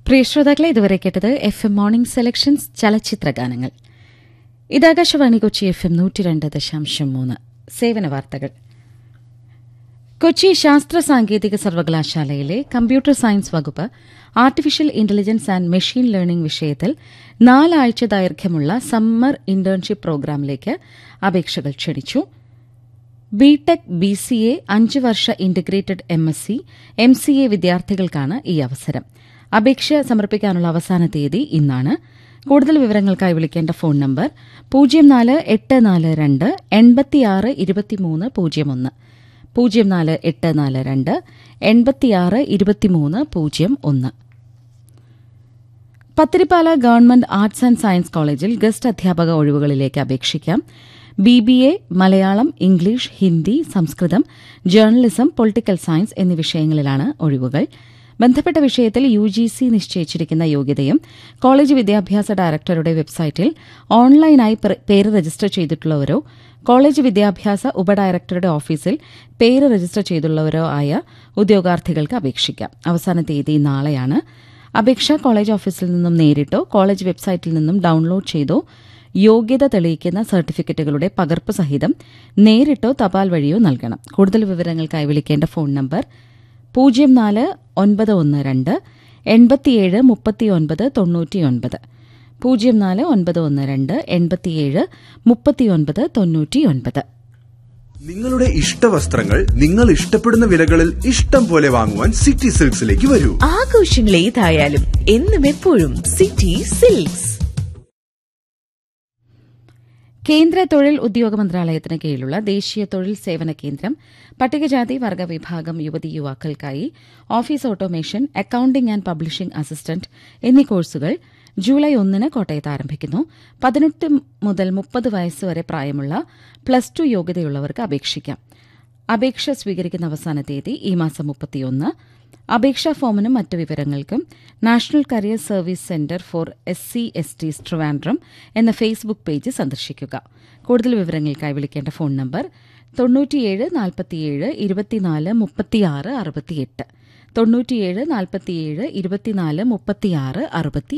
പ്രിയ ശ്രോതാക്കളെ ഇതുവരെ കേട്ടത് എഫ് എം മോർണിംഗ് സെലക്ഷൻസ് ചലച്ചിത്ര ഗാനങ്ങൾ ഇത് ആകാശവാണി കൊച്ചി എഫ് എം നൂറ്റി രണ്ട് ദശാംശം മൂന്ന് സേവന വാർത്തകൾ കൊച്ചി ശാസ്ത്ര സാങ്കേതിക സർവകലാശാലയിലെ കമ്പ്യൂട്ടർ സയൻസ് വകുപ്പ് artificial intelligence and machine learning വിഷയത്തിൽ നാലാഴ്ച ദൈർഘ്യമുള്ള സമ്മർ ഇന്റേൺഷിപ്പ് പ്രോഗ്രാമിലേക്ക് അപേക്ഷകൾ ക്ഷണിച്ചു ബിടെക് ബി സി എ അഞ്ച് വർഷ integrated M S C M C A വിദ്യാർത്ഥികൾക്കാണ് ഈ അവസരം അപേക്ഷ സമർപ്പിക്കാനുള്ള അവസാന തീയതി ഇന്നാണ് കൂടുതൽ വിവരങ്ങൾക്കായി വിളിക്കേണ്ട ഫോൺ നമ്പർ പൂജ്യം നാല് എട്ട് നാല് രണ്ട് എൺപത്തിയാറ് ഇരുപത്തിമൂന്ന് പൂജ്യം ഒന്ന് പൂജ്യം നാല് എട്ട് നാല് രണ്ട് എൺപത്തിയാറ് ഇരുപത്തിമൂന്ന് പൂജ്യം ഒന്ന് Pathirippala government arts and science കോളേജിൽ ഗസ്റ്റ് അധ്യാപക ഒഴിവുകളിലേക്ക് അപേക്ഷിക്കാം B B A Malayalam English Hindi Sanskrit journalism political science എന്നീ വിഷയങ്ങളിലാണ് ഒഴിവുകൾ ബന്ധപ്പെട്ട വിഷയത്തിൽ യു ജി സി നിശ്ചയിച്ചിരിക്കുന്ന യോഗ്യതയും കോളേജ് വിദ്യാഭ്യാസ ഡയറക്ടറുടെ വെബ്സൈറ്റിൽ ഓൺലൈനായി പേര് രജിസ്റ്റർ ചെയ്തിട്ടുള്ളവരോ കോളേജ് വിദ്യാഭ്യാസ ഉപഡയറക്ടറുടെ ഓഫീസിൽ പേര് രജിസ്റ്റർ ചെയ്തുള്ളവരോ ആയ ഉദ്യോഗാർത്ഥികൾക്ക് അപേക്ഷിക്കാം അവസാന തീയതി നാളെയാണ് അപേക്ഷ കോളേജ് ഓഫീസിൽ നിന്നും നേരിട്ടോ കോളേജ് വെബ്സൈറ്റിൽ നിന്നും ഡൌൺലോഡ് ചെയ്തോ യോഗ്യത തെളിയിക്കുന്ന സർട്ടിഫിക്കറ്റുകളുടെ പകർപ്പ് സഹിതം നേരിട്ടോ തപാൽ വഴിയോ നൽകണം കൂടുതൽ വിവരങ്ങൾക്കായി വിളിക്കേണ്ട ഫോൺ നമ്പർ പൂജ്യം നാല് ഒൻപത് ഒന്ന് രണ്ട് എൺപത്തിയേഴ് മുപ്പത്തിയൊൻപത് തൊണ്ണൂറ്റിയൊൻപത് പൂജ്യം നാല് ഒൻപത് ഒന്ന് രണ്ട് എൺപത്തിയേഴ് മുപ്പത്തിയൊൻപത് തൊണ്ണൂറ്റിയൊൻപത് നിങ്ങളുടെ ഇഷ്ടവസ്ത്രങ്ങൾ നിങ്ങൾ ഇഷ്ടപ്പെടുന്ന വിലകളിൽ ഇഷ്ടം പോലെ വാങ്ങുവാൻ സിറ്റി സിൽക്സിലേക്ക് വരൂ ആഘോഷങ്ങൾ ഏതായാലും എന്നും എപ്പോഴും സിറ്റി സിൽക്സ് കേന്ദ്ര തൊഴിൽ ഉദ്യോഗ മന്ത്രാലയത്തിന് കീഴിലുള്ള ദേശീയ തൊഴിൽ സേവന കേന്ദ്രം പട്ടികജാതി വർഗ വിഭാഗം യുവതി യുവാക്കൾക്കായി office automation accounting and publishing assistant എന്നീ കോഴ്സുകൾ ജൂലൈ ഒന്നിന് കോട്ടയത്ത് ആരംഭിക്കുന്നു പതിനെട്ട് മുതൽ മുപ്പത് വയസ്സുവരെ പ്രായമുള്ള പ്ലസ് ടു യോഗ്യതയുള്ളവർക്ക് അപേക്ഷിക്കാം അപേക്ഷ സ്വീകരിക്കുന്ന അവസാന തീയതി ഈ മാസം മുപ്പത്തിയൊന്ന് അപേക്ഷാ ഫോമിനും മറ്റു വിവരങ്ങൾക്കും national career service centre for S C S T Trivandrum എന്ന ഫേസ്ബുക്ക് പേജ് സന്ദർശിക്കുക കൂടുതൽ വിവരങ്ങൾക്കായി വിളിക്കേണ്ട ഫോൺ നമ്പർ തൊണ്ണൂറ്റിയേഴ് നാൽപ്പത്തിയേഴ് ഇരുപത്തിനാല് മുപ്പത്തിയാറ് അറുപത്തിയെട്ട് തൊണ്ണൂറ്റിയേഴ് നാൽപ്പത്തിയേഴ് ഇരുപത്തിനാല് മുപ്പത്തിയാറ് അറുപത്തി